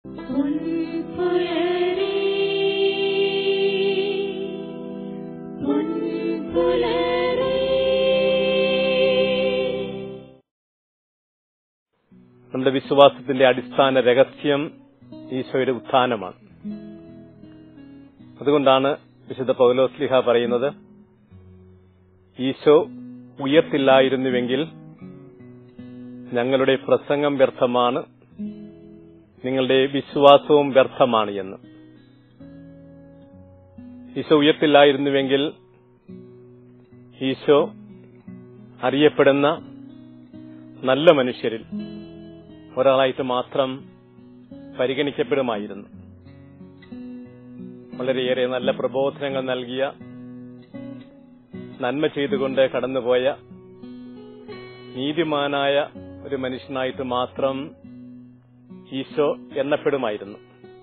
പൊൻപുലരി പൊൻപുലരി നമ്മുടെ വിശ്വാസത്തിന്റെ അടിസ്ഥാന രഹസ്യം ഈശോയുടെ ഉത്ഥാനമാണ് അതുകൊണ്ടാണ് വിശുദ്ധ പൗലോസ്ലിഹ പറയുന്നത് ഈശോ ഉയർത്തില്ലായിരുന്നുവെങ്കിൽ ഞങ്ങളുടെ പ്രസംഗം വ്യർത്ഥമാണ് നിങ്ങളുടെ വിശ്വാസവും വ്യർത്ഥമാണ് എന്ന് ഈശോ ഉയർത്തില്ലായിരുന്നുവെങ്കിൽ ഈശോ അറിയപ്പെടുന്ന നല്ല മനുഷ്യരിൽ ഒരാളായിട്ട് മാത്രം പരിഗണിക്കപ്പെടുമായിരുന്നു വളരെയേറെ നല്ല പ്രബോധനങ്ങൾ നൽകിയ നന്മ ചെയ്തുകൊണ്ട് കടന്നുപോയ നീതിമാനായ ഒരു മനുഷ്യനായിട്ട് മാത്രം ഈശോ എണ്ണപ്പെടുമായിരുന്നു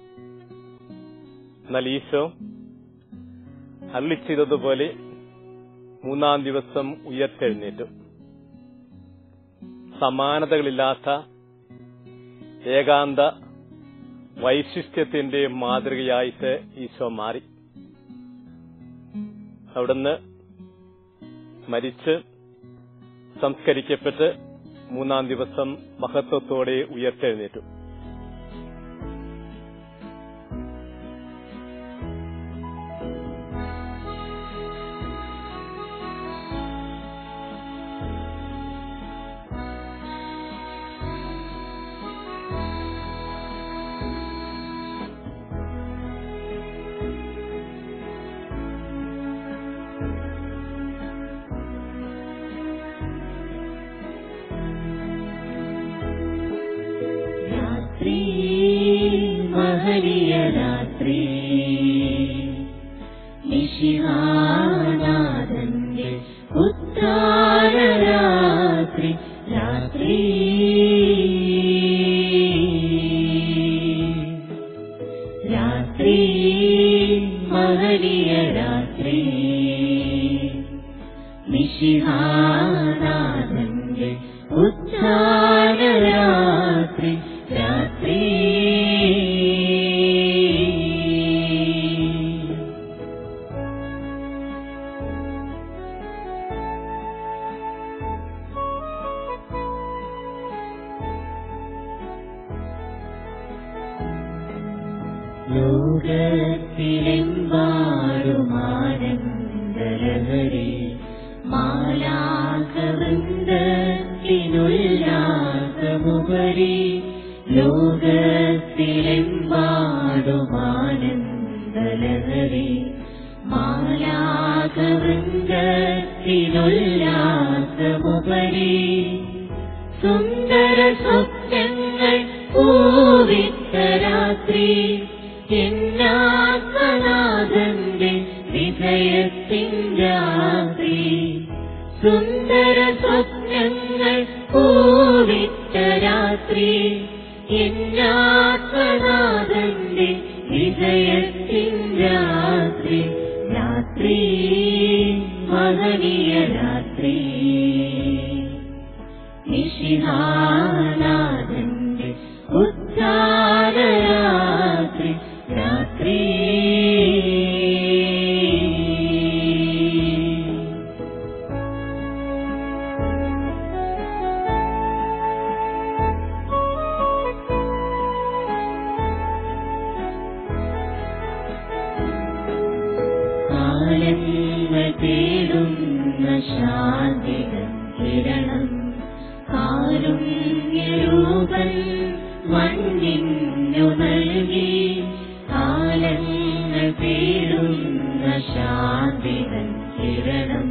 എന്നാൽ ഈശോ അള്ളി ചെയ്തതുപോലെ മൂന്നാം ദിവസം ഉയർത്തെഴുന്നേറ്റു സമാനതകളില്ലാത്ത ഏകാന്ത വൈശിഷ്ട്യത്തിന്റെ മാതൃകയായിട്ട് ഈശോ മാറി അവിടുന്ന് മരിച്ച് സംസ്കരിക്കപ്പെട്ട് മൂന്നാം ദിവസം മഹത്വത്തോടെ ഉയർത്തെഴുന്നേറ്റു രാത്രി മഹനീയ രാത്രി നിശിഹാനാഥന്റെ ഉത്താര രാത്രി രാത്രി രാത്രി മഹനീയ രാത്രി നിശിഹാനാഥന്റെ ഉത്താര രാത്രി രാത്രി ലോകത്തിലെമ്പാടുമാനന്ദലഹരി മാലാകവൃന്ദത്തിനുല്ലാസമുപരി ലോകത്തിലെമ്പാടുമാനന്ദലഹരി മാലാകവൃന്ദത്തിനുല്ലാസമുപരി സുന്ദര സ്വപ്നങ്ങൾ പൂവിട്ട രാത്രി എന്നാത്മനാഥന്റെ വിജയത്തിൻ രാത്രി സുന്ദര സ്വപ്നങ്ങൾ പൂവിട്ട രാത്രി എന്നാത്മനാഥന്റെ വിജയത്തിൻ രാത്രി രാത്രി മഹനീയ രാത്രി നിശിഹാനാഥന്റെ ഉദ്ധാര രാത്രി രാത്രി കാലങ്ങൾ തേടുന്ന ശാന്തികം കിരണം കാരുണ്യരൂപൻ മണ്ണിനു നൽകി കാലങ്ങൾ തേടുന്ന ശാന്തികൻ കിരണം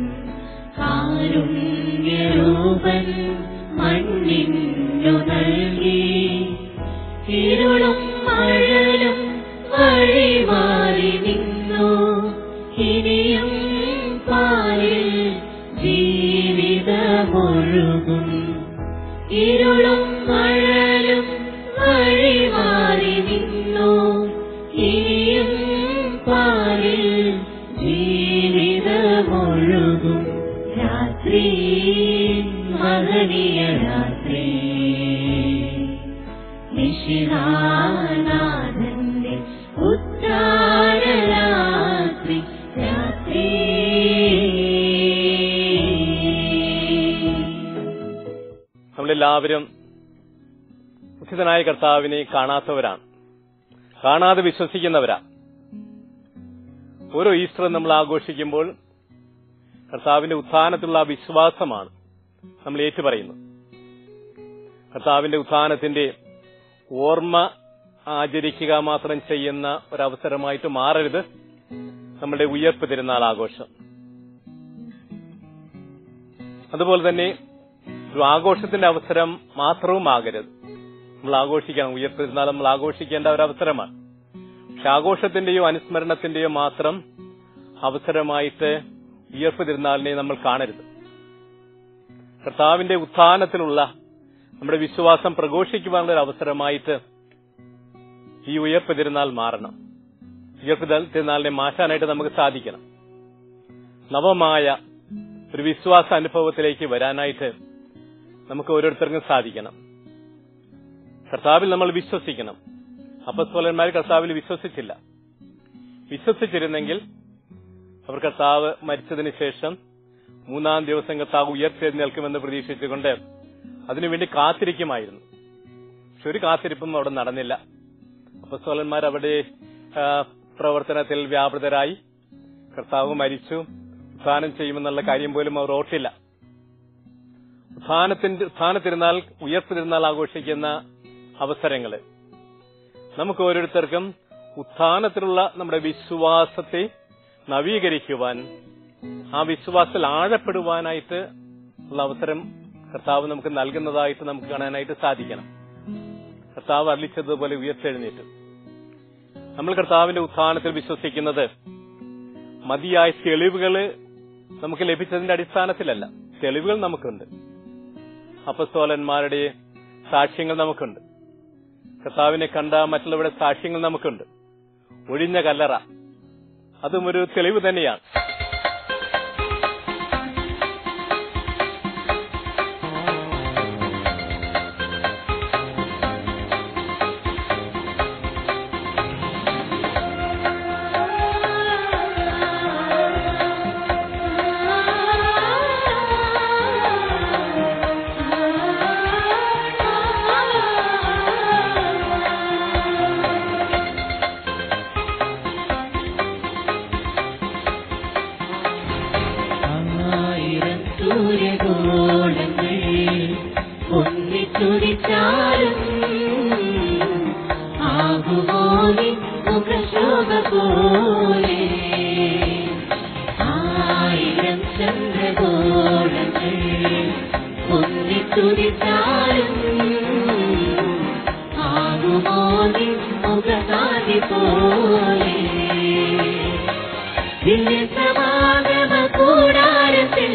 കാരുണ്യരൂപൻ മണ്ണിനു നൽകി ഇരുളും മഴലും വഴിമാറി നിന്നു ഇനിയും പാലിൽ ജീവിതമൊഴുകും ഇരുളും മഴലും വഴിമാറി നിന്നു ഇനിയും പാലിൽ ജീവിതമൊഴുകും രാത്രി മഹനീയ രാത്രി നിശിഹാനാ ഉത്താരരാത്രി രാത്രി നമ്മളെല്ലാവരും ഉചിതനായ കർത്താവിനെ കാണാത്തവരാണ് കാണാതെ വിശ്വസിക്കുന്നവരാ ഓരോ ഈസ്റ്ററും നമ്മൾ ആഘോഷിക്കുമ്പോൾ കർത്താവിന്റെ ഉത്ഥാനത്തിലുള്ള ആ വിശ്വാസമാണ് നമ്മൾ ഏറ്റുപറയുന്നത് കർത്താവിന്റെ ഉത്ഥാനത്തിന്റെ ഓർമ്മ ആചരിക്കുക മാത്രം ചെയ്യുന്ന ഒരവസരമായിട്ട് മാറരുത് നമ്മുടെ ഉയർപ്പ് തിരുനാൾ ആഘോഷം അതുപോലെ തന്നെ ഒരു ആഘോഷത്തിന്റെ അവസരം മാത്രവുമാകരുത് നമ്മൾ ആഘോഷിക്കണം ഉയർപ്പ് തിരുനാൾ നമ്മൾ ആഘോഷിക്കേണ്ട ഒരു അവസരമാണ് പക്ഷെ ആഘോഷത്തിന്റെയോ അനുസ്മരണത്തിന്റെയോ മാത്രം അവസരമായിട്ട് ഉയർപ്പ് തിരുനാളിനെ നമ്മൾ കാണരുത് കർത്താവിന്റെ ഉത്ഥാനത്തിലുള്ള നമ്മുടെ വിശ്വാസം പ്രഘോഷിക്കുവാനുള്ള ഒരു അവസരമായിട്ട് ഈ ഉയർപ്പ് തിരുനാൾ മാറണം ഉയർപ്പ് തിരുനാളിനെ മാറ്റാനായിട്ട് നമുക്ക് സാധിക്കണം നവമായ ഒരു വിശ്വാസ അനുഭവത്തിലേക്ക് വരാനായിട്ട് നമുക്ക് ഓരോരുത്തർക്കും സാധിക്കണം കർത്താവിൽ നമ്മൾ വിശ്വസിക്കണം അപ്പസ്വലന്മാർ കർത്താവിൽ വിശ്വസിച്ചില്ല വിശ്വസിച്ചിരുന്നെങ്കിൽ അവർ കർത്താവ് മരിച്ചതിന് ശേഷം മൂന്നാം ദിവസം കർത്താവ് ഉയർത്തെഴുന്നേൽക്കുമെന്ന് പ്രതീക്ഷിച്ചുകൊണ്ട് അതിനുവേണ്ടി കാത്തിരിക്കുമായിരുന്നു പക്ഷെ ഒരു കാത്തിരിപ്പും അവിടെ നടന്നില്ല അപ്പസ്വലന്മാർ അവിടെ ആ, പ്രവർത്തനത്തിൽ വ്യാപൃതരായി കർത്താവ് മരിച്ചു ഉത്ഥാനം ചെയ്യുമെന്നുള്ള കാര്യം പോലും അവർ ഓർത്തില്ല ഉത്ഥാനത്തിന്റെ ഉത്ഥാന തിരുനാൾ ഉയർപ്പ് തിരുനാൾ ആഘോഷിക്കുന്ന അവസരങ്ങള് നമുക്ക് ഓരോരുത്തർക്കും ഉത്ഥാനത്തിലുള്ള നമ്മുടെ വിശ്വാസത്തെ നവീകരിക്കുവാൻ ആ വിശ്വാസത്തിൽ ആഴപ്പെടുവാനായിട്ട് ഉള്ള അവസരം കർത്താവ് നമുക്ക് നൽകുന്നതായിട്ട് നമുക്ക് കാണാനായിട്ട് സാധിക്കണം കർത്താവ് അറിയിച്ചതുപോലെ ഉയർത്തെഴുന്നേറ്റ് നമ്മൾ കർത്താവിന്റെ ഉത്ഥാനത്തിൽ വിശ്വസിക്കുന്നത് മതിയായ തെളിവുകള് നമുക്ക് ലഭിച്ചതിന്റെ അടിസ്ഥാനത്തിലല്ല തെളിവുകൾ നമുക്കുണ്ട് അപ്പസ്തോലന്മാരുടെ സാക്ഷ്യങ്ങൾ നമുക്കുണ്ട് കർത്താവിനെ കണ്ട മറ്റുള്ളവരുടെ സാക്ഷ്യങ്ങൾ നമുക്കുണ്ട് ഒഴിഞ്ഞ കല്ലറ അതും ഒരു തെളിവ് തന്നെയാണ് ആയിരം സൂര്യഗോളങ്ങൾ ഒന്നിച്ചുദിച്ചാലും ആകുമോ നിൻ മുഖശോഭ പോലെ ആയിരം ചന്ദ്രഗോളങ്ങൾ ഒന്നിച്ചുദിച്ചാലും ആകുമോ നിൻ മുഖകാതി പോലെ ദിവ്യസമാഗമ കൂടാരത്തിൽ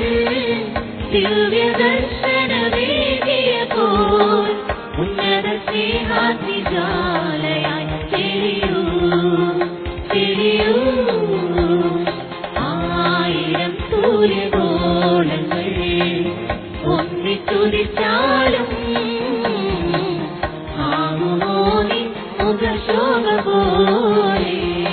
ദിവ്യദർശനമേകിയപ്പോൾ ഉന്നത സ്നേഹാഗ്നിജാലയായി തിരിയൂ തിരിയൂ ആയിരം സൂര്യഗോളങ്ങൾ ഒന്നിച്ചുദിച്ചാലും ആകുമോ നീ മുഖശോഭ പോലെ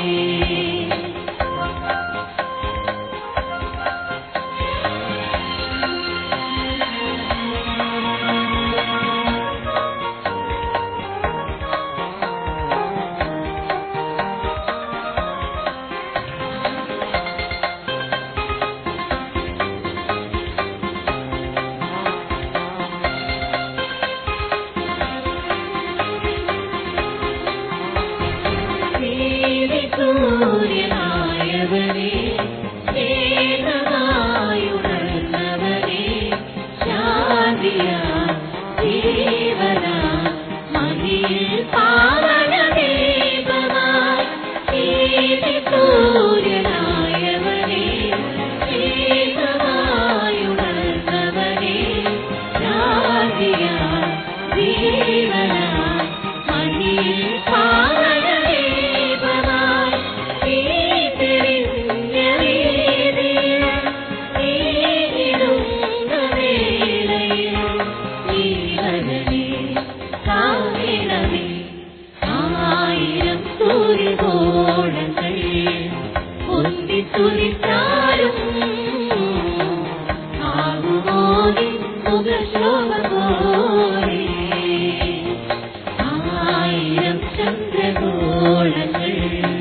സൂര്യനായവനെ സ്നേഹമായുണർന്നവനെ ശാന്തിയ ജീവന മഹിയിൽ പാവനദേവമായി സൂര്യനായവനെ സ്നേഹമായുണർന്നവനെ ശാന്തിയ ജീവന മഹിയിൽ പാവനദേവമായി ചന്ദ്രഗോളങ്ങൾ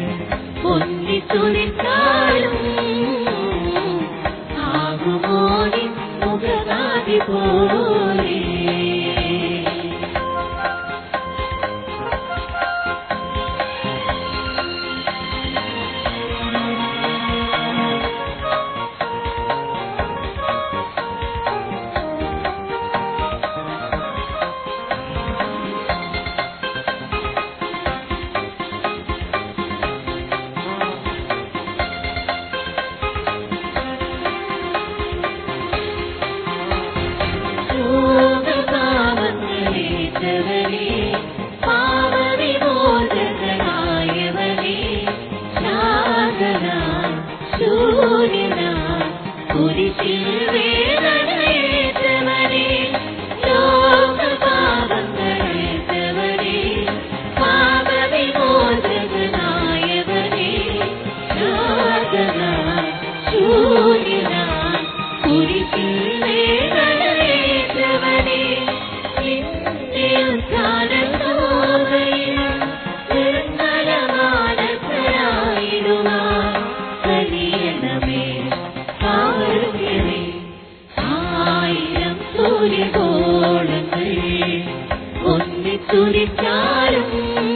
പൊന്നിത്തുനിന്നാലും ആകുമോ നിൻ മുഖകാതി പോലെ ശോകപാപങ്ങളേറ്റവനേ, പാപവിമോചകനായവനേ, ശാന്തനാം, ശൂന്യനാം, കുരിശിൽ വേദനയേറ്റവനേ, ശോകപാപങ്ങളേറ്റവനേ, പാപവിമോചകനായവനേ, ശാന്തനാം, ശൂന്യനാം, കുരിശിൽ വേദനയേറ്റവനേ, നിന്റെ ഉദ്ധാനത്തോകയിൽ നിർമ്മലമാനസരായിടുവാൻ കനിയണമേ, കാവൽക്കണമേ. ആയിരം സൂര്യഗോളങ്ങൾ ഒന്നിച്ചുരിച്ചാലും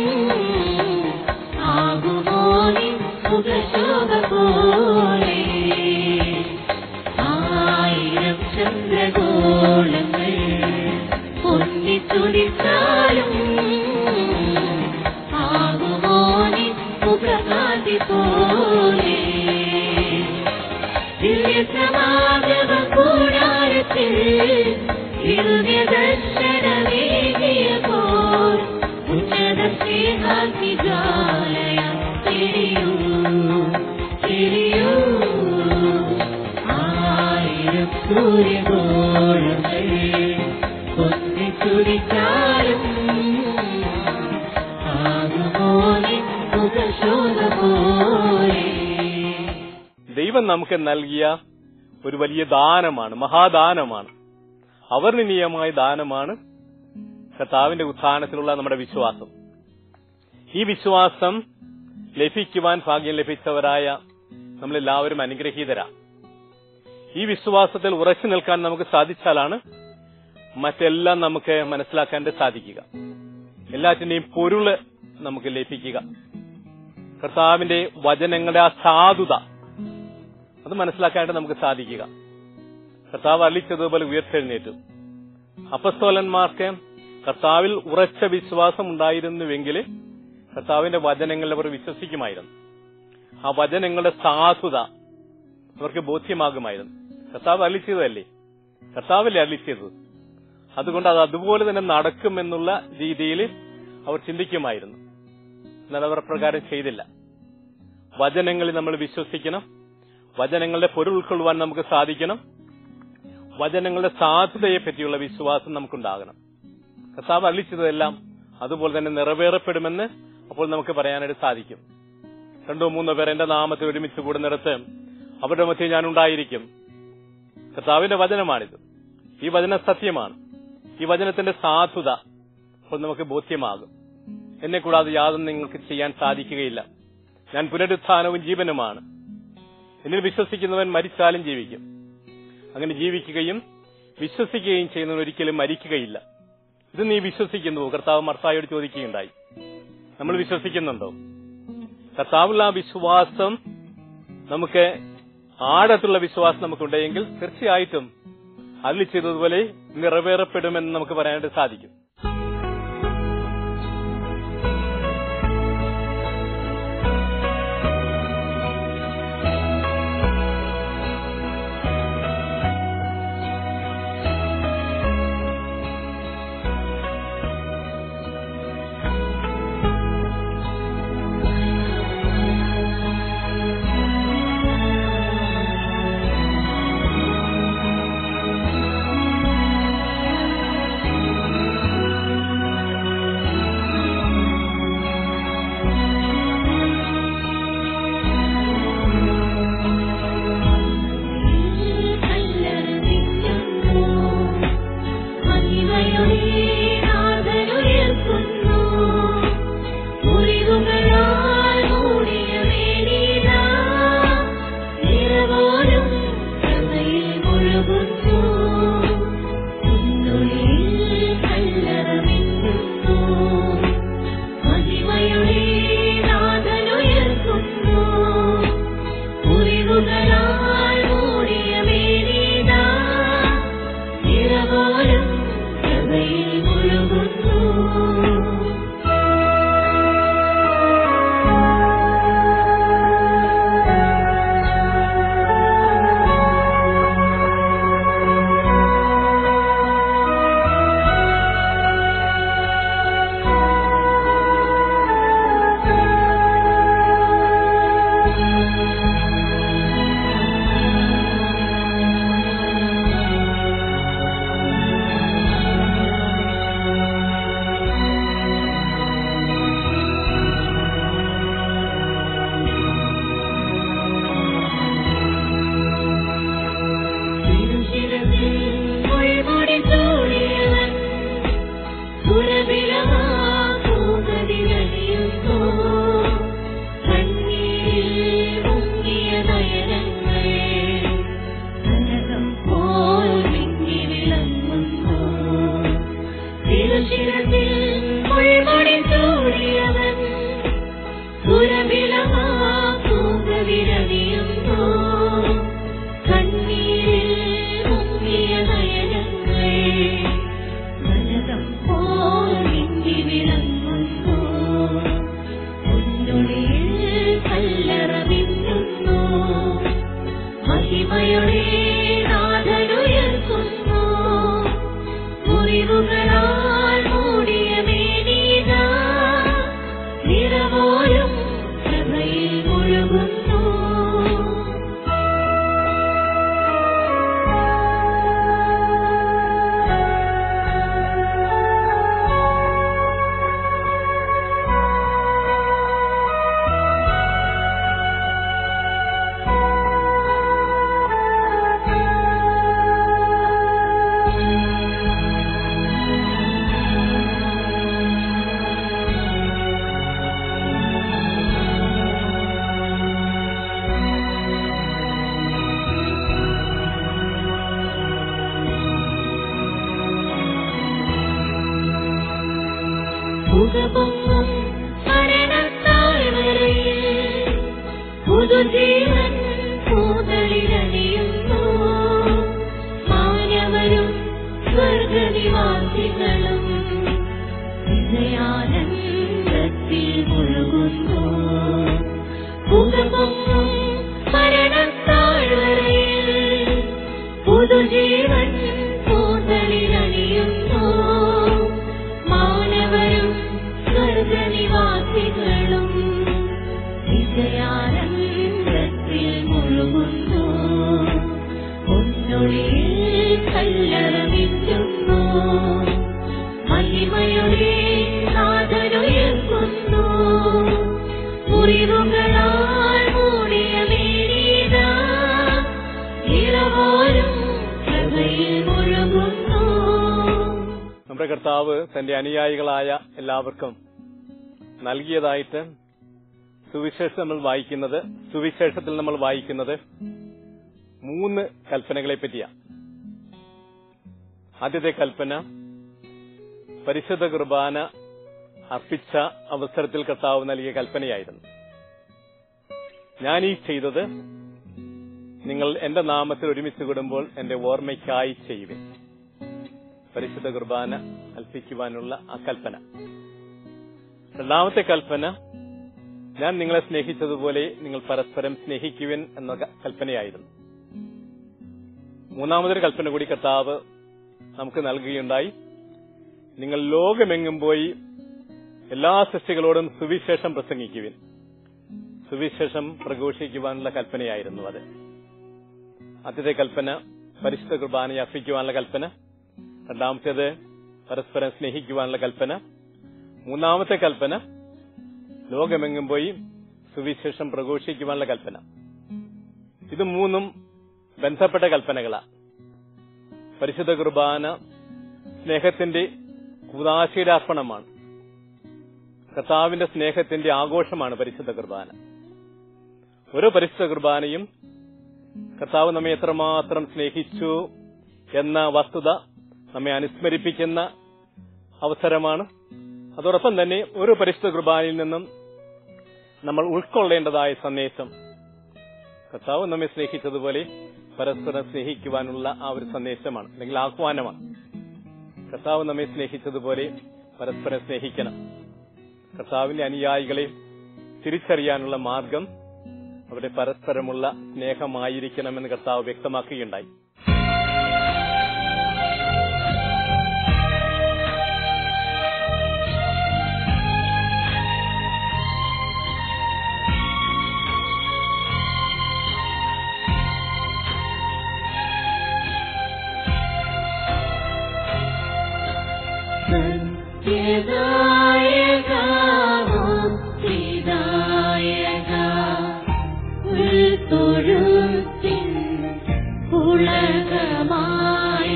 ആകുമോ നിൻ മുഖശോഭ പോലെ ആയിരം ചന്ദ്രഗോളങ്ങൾ പൊന്നിത്തുടിച്ചാലും ആകുമോ നിൻ മുഖകാന്തി പോലെ ദിവ്യസമാഗമ കൂടാരത്തിൽ ദിവ്യദർശനമേകിയപ്പോൾ ഉന്നത സ്നേഹാഗ്നി ജ്വാലയ തിരിയൂ തിരിയൂ ആയിരം സൂര്യഗോളങ്ങൾ പൊന്നിച്ചുടിച്ചാലും ആകുമോ നിൻ മുഖശോഭ പോലെ ദൈവം നമുക്ക് നൽകിയ ഒരു വലിയ ദാനമാണ് മഹാദാനമാണ് അവർണ്ണനീയമായ ദാനമാണ് കർത്താവിന്റെ ഉത്ഥാനത്തിലുള്ള നമ്മുടെ വിശ്വാസം ഈ വിശ്വാസം ലഭിക്കുവാൻ ഭാഗ്യം ലഭിച്ചവരായ നമ്മളെല്ലാവരും അനുഗ്രഹീതരാ ഈ വിശ്വാസത്തിൽ ഉറച്ചു നിൽക്കാൻ നമുക്ക് സാധിച്ചാലാണ് മറ്റെല്ലാം നമുക്ക് മനസ്സിലാക്കാൻ സാധിക്കുക എല്ലാറ്റിന്റെയും പൊരുള് നമുക്ക് ലഭിക്കുക കർത്താവിന്റെ വചനങ്ങളുടെ ആ സാധുത അത് മനസ്സിലാക്കാനായിട്ട് നമുക്ക് സാധിക്കുക കർത്താവ് അള്ളിച്ചതുപോലെ ഉയർത്തെഴുന്നേറ്റു അപ്പസ്തോലന്മാർക്ക് കർത്താവിൽ ഉറച്ച വിശ്വാസം ഉണ്ടായിരുന്നുവെങ്കിൽ കർത്താവിന്റെ വചനങ്ങളിൽ അവർ വിശ്വസിക്കുമായിരുന്നു ആ വചനങ്ങളുടെ സാധുത അവർക്ക് ബോധ്യമാകുമായിരുന്നു കർത്താവ് അള്ളിച്ചതല്ലേ കർത്താവല്ലേ അള്ളിച്ചത് അതുകൊണ്ട് അത് അതുപോലെ തന്നെ നടക്കുമെന്നുള്ള രീതിയിൽ അവർ ചിന്തിക്കുമായിരുന്നു എന്നാൽ അവർ പ്രകാരം ചെയ്തില്ല വചനങ്ങളിൽ നമ്മൾ വിശ്വസിക്കണം വചനങ്ങളുടെ പൊരുൾ ഉൾക്കൊള്ളുവാൻ നമുക്ക് സാധിക്കണം വചനങ്ങളുടെ സാധുതയെ പറ്റിയുള്ള വിശ്വാസം നമുക്കുണ്ടാകണം കർത്താവ് അള്ളിച്ചതെല്ലാം അതുപോലെ തന്നെ നിറവേറപ്പെടുമെന്ന് അപ്പോൾ നമുക്ക് പറയാനായിട്ട് സാധിക്കും രണ്ടോ മൂന്നോ പേർ എന്റെ നാമത്തിൽ ഒരുമിച്ച് കൂടുന്നിടത്ത് അവരുടെ മധ്യ ഞാൻ ഉണ്ടായിരിക്കും കർത്താവിന്റെ വചനമാണിത് ഈ വചനം സത്യമാണ് ഈ വചനത്തിന്റെ സാധുത അപ്പോൾ നമുക്ക് ബോധ്യമാകും എന്നെ കൂടാതെ യാതൊന്നും നിങ്ങൾക്ക് ചെയ്യാൻ സാധിക്കുകയില്ല ഞാൻ പുനരുത്ഥാനവും ജീവനുമാണ് എന്നിൽ വിശ്വസിക്കുന്നവൻ മരിച്ചാലും ജീവിക്കും അങ്ങനെ ജീവിക്കുകയും വിശ്വസിക്കുകയും ചെയ്യുന്നവൻ ഒരിക്കലും മരിക്കുകയില്ല ഇത് നീ വിശ്വസിക്കുന്നു കർത്താവ് മർത്തായോട് ചോദിക്കുകയുണ്ടായി നമ്മൾ വിശ്വസിക്കുന്നുണ്ടോ കർത്താവുള്ള ആ വിശ്വാസം നമുക്ക് ആഴത്തുള്ള വിശ്വാസം നമുക്കുണ്ടെങ്കിൽ തീർച്ചയായിട്ടും അതിൽ ചെയ്തതുപോലെ നിറവേറപ്പെടുമെന്ന് നമുക്ക് പറയാനായിട്ട് സാധിക്കും ും പുതുജീവൻ പൂതളിരണിയുന്നു മാനവരും സ്വർഗനിവാസികളും വിജയാനന്ദത്തിൽ മുഴുകുന്നു പുകപൊങ്ങും മരണത്താഴ്വരയിൽ പുതുജീവൻ പൂതളിരണിയുന്നു മാനവരും സ്വർഗനിവാസികളും വിജയാനന്ദത്തിൽ മുഴുകുന്നു പൊന്നൊളിയിൽ കല്ലറമിറ്റുന്നു മഹിമയുടെ നാദനുയർക്കുന്നു മുറിവുകളാൽ മൂടിയ മേരീത ഇളവോരും കൃപയിൽ മുഴുകുന്നു നമ്മുടെ കർത്താവ് തന്റെ അനുയായികളായ എല്ലാവർക്കും നൽകിയതായിട്ട് സുവിശേഷം നമ്മൾ വായിക്കുന്നത് സുവിശേഷത്തിൽ നമ്മൾ വായിക്കുന്നത് മൂന്ന് കൽപ്പനകളെ പറ്റിയാണ് ആദ്യത്തെ കൽപ്പന പരിശുദ്ധ കുർബാന അർപ്പിച്ച അവസരത്തിൽ കർത്താവ് നൽകിയ കൽപ്പനയായിരുന്നു ഞാൻ ഈ ചെയ്തത് നിങ്ങൾ എന്റെ നാമത്തിൽ ഒരുമിച്ച് കൂടുമ്പോൾ എന്റെ ഓർമ്മയ്ക്കായി ചെയ്യുവിൻ പരിശുദ്ധ കുർബാന അർപ്പിക്കുവാനുള്ള ആ കൽപ്പന രണ്ടാമത്തെ കൽപ്പന ഞാൻ നിങ്ങളെ സ്നേഹിച്ചതുപോലെ നിങ്ങൾ പരസ്പരം സ്നേഹിക്കുവിൻ എന്ന ക- കൽപ്പനയായിരുന്നു മൂന്നാമതൊരു കൽപ്പന കൂടി കർത്താവ് നമുക്ക് നൽകുകയുണ്ടായി നിങ്ങൾ ലോകമെങ്ങും പോയി എല്ലാ സൃഷ്ടികളോടും സുവിശേഷം പ്രസംഗിക്കുവിൻ സുവിശേഷം പ്രഘോഷിക്കുവാനുള്ള കൽപ്പനയായിരുന്നു അത് ആദ്യത്തെ കൽപ്പന പരിശുദ്ധ കുർബാനയെ അർപ്പിക്കുവാനുള്ള കൽപ്പന രണ്ടാമത്തേത് പരസ്പരം സ്നേഹിക്കുവാനുള്ള കൽപ്പന മൂന്നാമത്തെ കൽപ്പന ലോകമെങ്ങും പോയി സുവിശേഷം പ്രഘോഷിക്കുവാനുള്ള കൽപ്പന ഇത് മൂന്നും ബന്ധപ്പെട്ട കൽപ്പനകളാണ് പരിശുദ്ധ കുർബാന സ്നേഹത്തിന്റെ കുതാശയുടെ അർപ്പണമാണ് കർത്താവിന്റെ സ്നേഹത്തിന്റെ ആഘോഷമാണ് പരിശുദ്ധ കുർബാന ഓരോ പരിശുദ്ധ കുർബാനയും കർത്താവ് നമ്മെ എത്രമാത്രം സ്നേഹിച്ചു എന്ന വസ്തുത നമ്മെ അനുസ്മരിപ്പിക്കുന്ന അവസരമാണ് അതോടൊപ്പം തന്നെ ഓരോ പരിശുദ്ധ കുർബാനയിൽ നിന്നും നമ്മൾ ഉൾക്കൊള്ളേണ്ടതായ സന്ദേശം കർത്താവ് നമ്മെ സ്നേഹിച്ചതുപോലെ പരസ്പരം സ്നേഹിക്കുവാനുള്ള ആ ഒരു സന്ദേശമാണ് അല്ലെങ്കിൽ ആഹ്വാനമാണ് കർത്താവ് നമ്മെ സ്നേഹിച്ചതുപോലെ പരസ്പരം സ്നേഹിക്കണം കർത്താവിന്റെ അനുയായികളെ തിരിച്ചറിയാനുള്ള മാർഗം അവരുടെ പരസ്പരമുള്ള സ്നേഹമായിരിക്കണമെന്ന് കർത്താവ് വ്യക്തമാക്കുകയുണ്ടായി സത്യദായക മുക്തിദായക ഉൾത്തൊഴുത്തിൻ പുളകമായ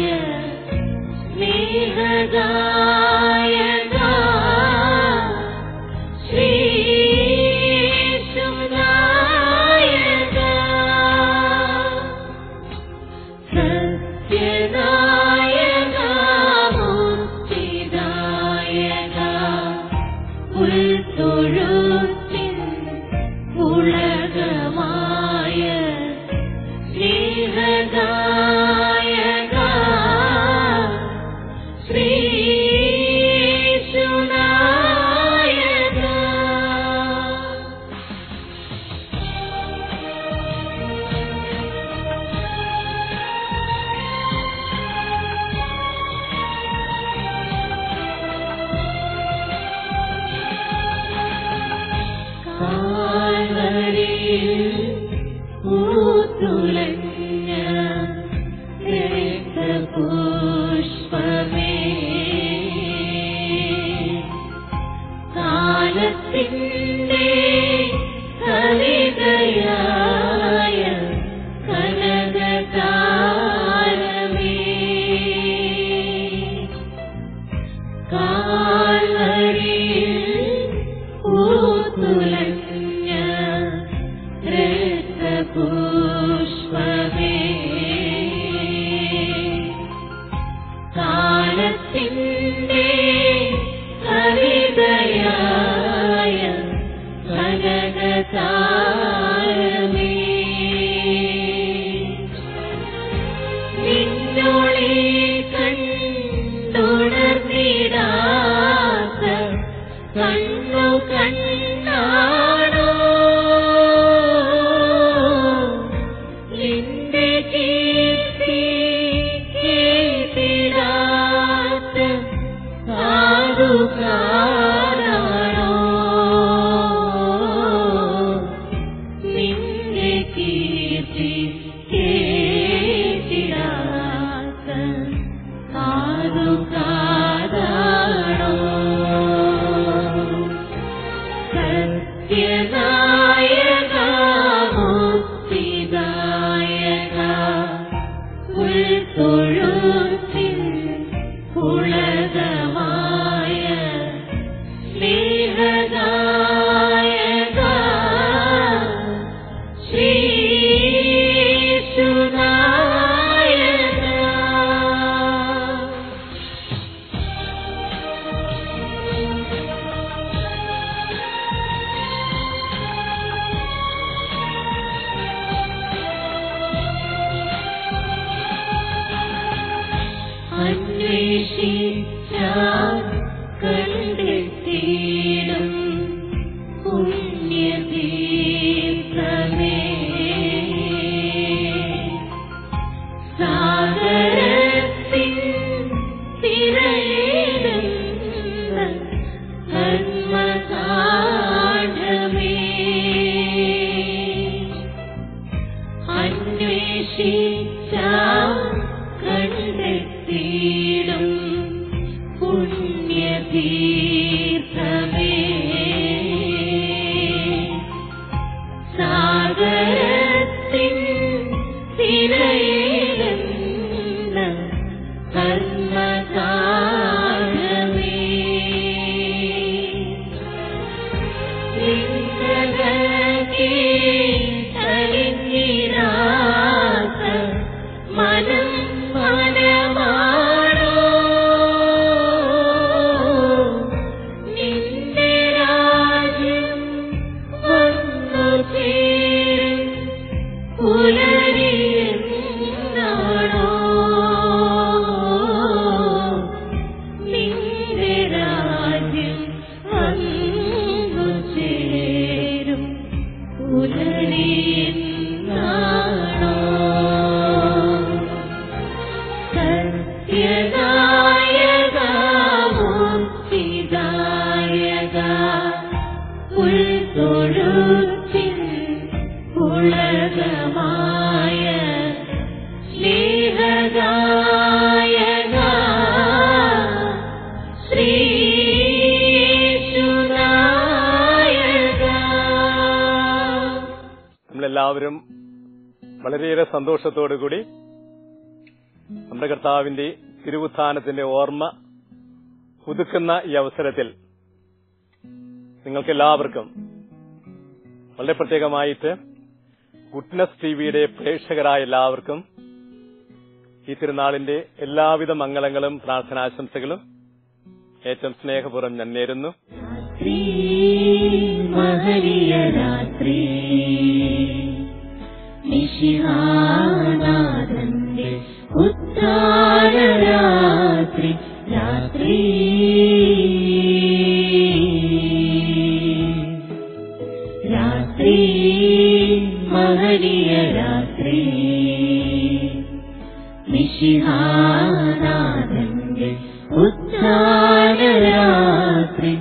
സ്നേഹദായക ശ്രീശുനായക സത്യദായക മുക്തിദായക ഉൾത്തൊഴുത്തിൻ ഉലകമായ സ്നേഹദായക ശ്രീശുനായക കാൽവരിയിൽ പൂത്തുലഞ്ഞ രക്തപുഷ്പമേ കാലത്തിൻ്റെ കവിതയായ കനകതാരമേ കാൽവരിയിൽ പൂത്തുലഞ്ഞ രക്തപുഷ്പമേ കാലത്തിൻ്റെ കവിതയായ കനകതാരമേ ഉൾത്തൊഴുത്തിൻ പുളകമായ സ്നേഹദായക ശ്രീശുനായക അന്വേഷിച്ചാൽ കണ്ടെത്തിയിടും പുണ്യതീർത്ഥമേ സാഗരത്തിൻ തിരയിടുന്ന കന്മകാഠമേ അന്വേഷിച്ചാൽ കണ്ടെത്തിയിടും പുണ്യതീർത്ഥമേ സാഗരത്തിൻ തിരയിടുന്ന കർമ്മകാലമേ മനം മനമാണോ നിന്റെ രാജ്യം വന്നു ചേരും പുലരിയെന്നാണോ നിന്റെ രാജ്യം വന്നു ചേരും പുലരിയെന്നാണോ സത്യദായക മുക്തിദായക ഉൾത്തൊഴുത്തിൻ പുളകമായ സ്നേഹദായക ശ്രീശുനായക നമ്മളെല്ലാവരും വളരെയേറെ സന്തോഷത്തോടുകൂടി നമ്മുടെ കർത്താവിന്റെ തിരുവുത്ഥാനത്തിന്റെ ഓർമ്മ പുതുക്കുന്ന ഈ അവസരത്തിൽ നിങ്ങൾക്കെല്ലാവർക്കും വളരെ പ്രത്യേകമായിട്ട് ഗുഡ്നസ് ടിവിയുടെ പ്രേക്ഷകരായ എല്ലാവർക്കും ഈ തിരുനാളിന്റെ എല്ലാവിധ മംഗളങ്ങളും പ്രാർത്ഥനാശംസകളും ഏറ്റവും സ്നേഹപൂർവ്വം ഞാൻ നേരുന്നു രാത്രി മഹനീയ രാത്രി നിശിഹാനാഥന്റെ ഉത്താര രാത്രി രാത്രി രാത്രി മഹനീയ രാത്രി നിശിഹാനാഥന്റെ ഉത്താര രാത്രി